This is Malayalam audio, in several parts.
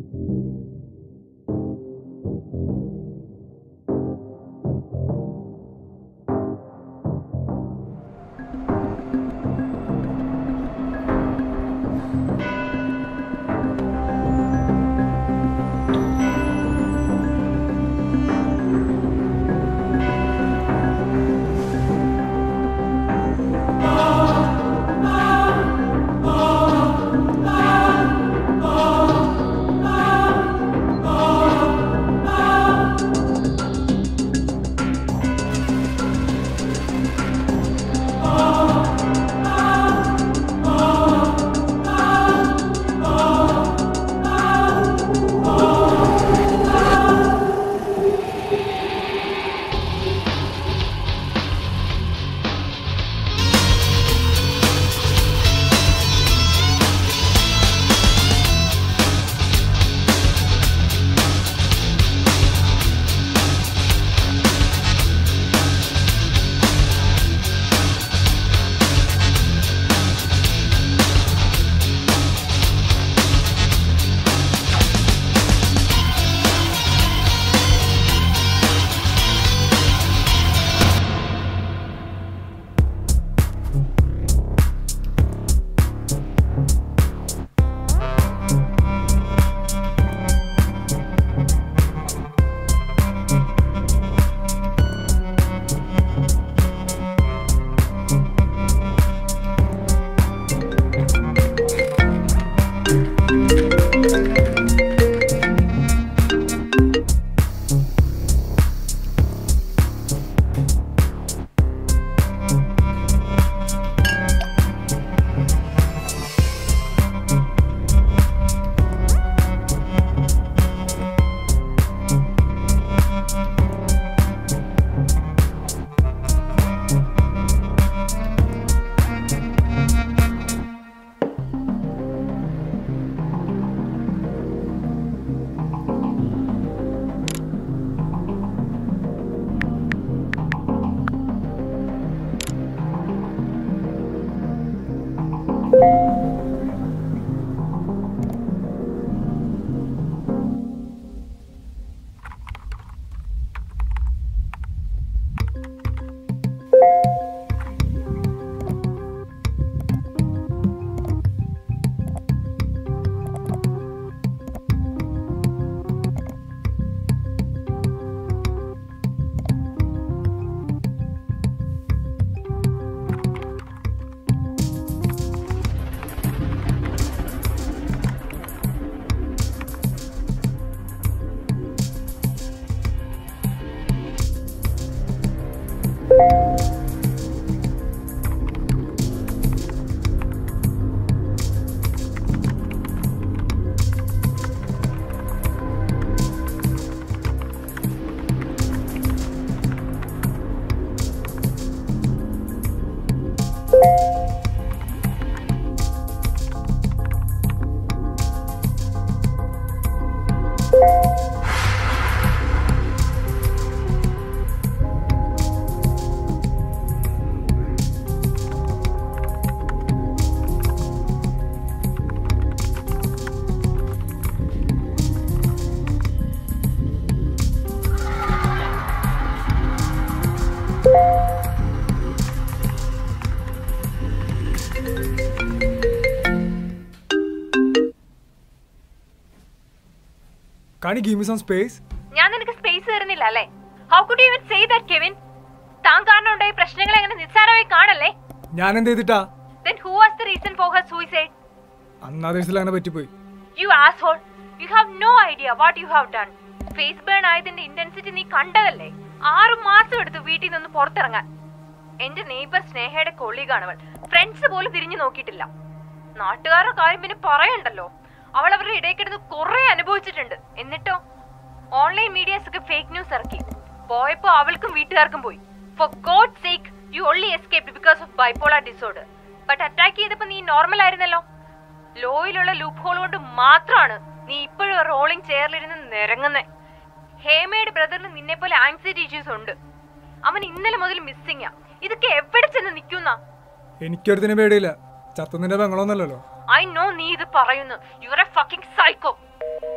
Can you give me some space? ഞാൻ നിനക്ക് സ്പേസ് തരുന്നില്ല അല്ലേ how could you even say that Kevin താൻ കാരണം ഉണ്ടായ പ്രശ്നങ്ങളെ അങ്ങനെ നിസ്സാരമായി കാണല്ലേ ഞാൻ എന്ത് ചെയ്തിട്ടാ then who was the reason for her suicide അന്നാ ദിവസത്തിൽ അങ്ങനെ പറ്റിപ്പോയി you asshole you have no idea what you have done face burn ആയതിന്റെ ഇന്റൻസിറ്റി നീ കണ്ടതല്ലേ ആറു മാസം എടുത്തു വീട്ടിൽ നിന്ന് പുറത്തിറങ്ങാൻ എന്റെ നെയ്ബർ സ്നേഹയുടെ കൊളീഗാണ് അവൾ ഫ്രണ്ട്സ് പോലും തിരിഞ്ഞു നോക്കിയിട്ടില്ല നാട്ടുകാരുടെ കാര്യം പിന്നെ പറയണ്ടല്ലോ അവൾ അവരുടെ ഇടയിൽ കിടന്ന് കുറെ അനുഭവിച്ചിട്ടുണ്ട് എന്നിട്ടോ ഓൺലൈൻ മീഡിയാസ് ഒക്കെ ഫേക്ക് ന്യൂസ് ഇറക്കി പോയപ്പോ അവൾക്കും വീട്ടുകാർക്കും പോയി for God sake you only escape because of bipolar disorder but attack ചെയ്തപ്പോ നീ നോർമൽ ആയിരുന്നല്ലോ ലോയിലുള്ള ലൂപ്പ് ഹോൾ കൊണ്ട് മാത്രമാണ് നീ ഇപ്പോഴും റോളിംഗ് ചെയറിലിരുന്ന് നിരങ്ങുന്നേ ഹേമയുടെ ബ്രദറിന് നിന്നെ പോലെ ആങ്സൈറ്റി ഇഷ്യൂസ് ഉണ്ട് അവൻ ഇന്നലെ മുതൽ മിസ്സിംഗ് ഇതൊക്കെ എവിടെ ചെന്ന് നിൽക്കുന്ന എനിക്കൊരുത്തിനെ പേടിയില്ല ചത്തുന്നതിന്റെ പെങ്ങളൊന്നല്ലല്ലോ ഐ നോ നീ ഇത് പറയുന്നു you are a fucking psycho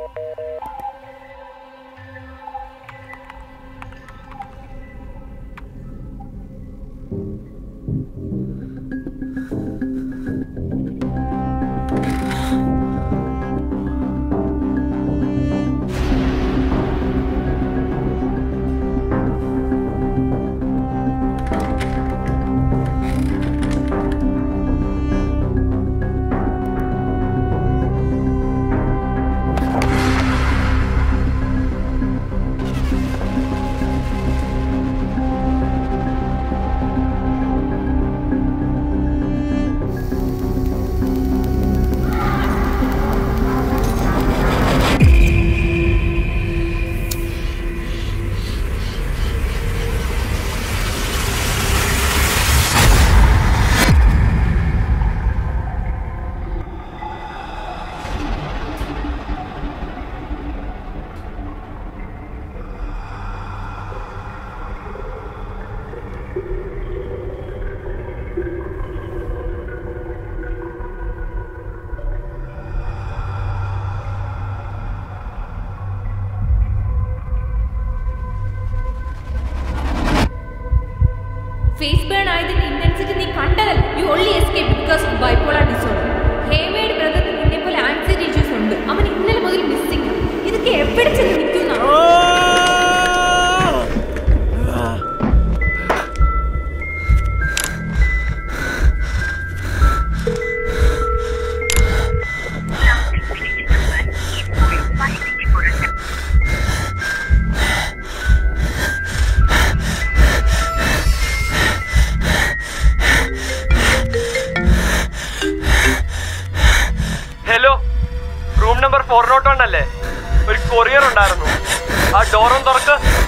face burn ആയതിന്റെ ഇന്റൻസിറ്റി നീ കണ്ടതല്ല you only escape because of bipolar disorder ഹേമയുടെ ബ്രദറിന് നിന്നെ പോലെ ആൻസൈറ്റി ഇഷ്യൂസ് ഉണ്ട് അവൻ ഇന്നലെ മുതൽ മിസ്സിംഗ് ഇതൊക്കെ എവിടെ ചെന്ന് നിൽക്കുന്ന hello room number four nought one അല്ലേ ഒരു കൊറിയർ ഉണ്ടായിരുന്നു ആ ഡോറും തുറക്ക്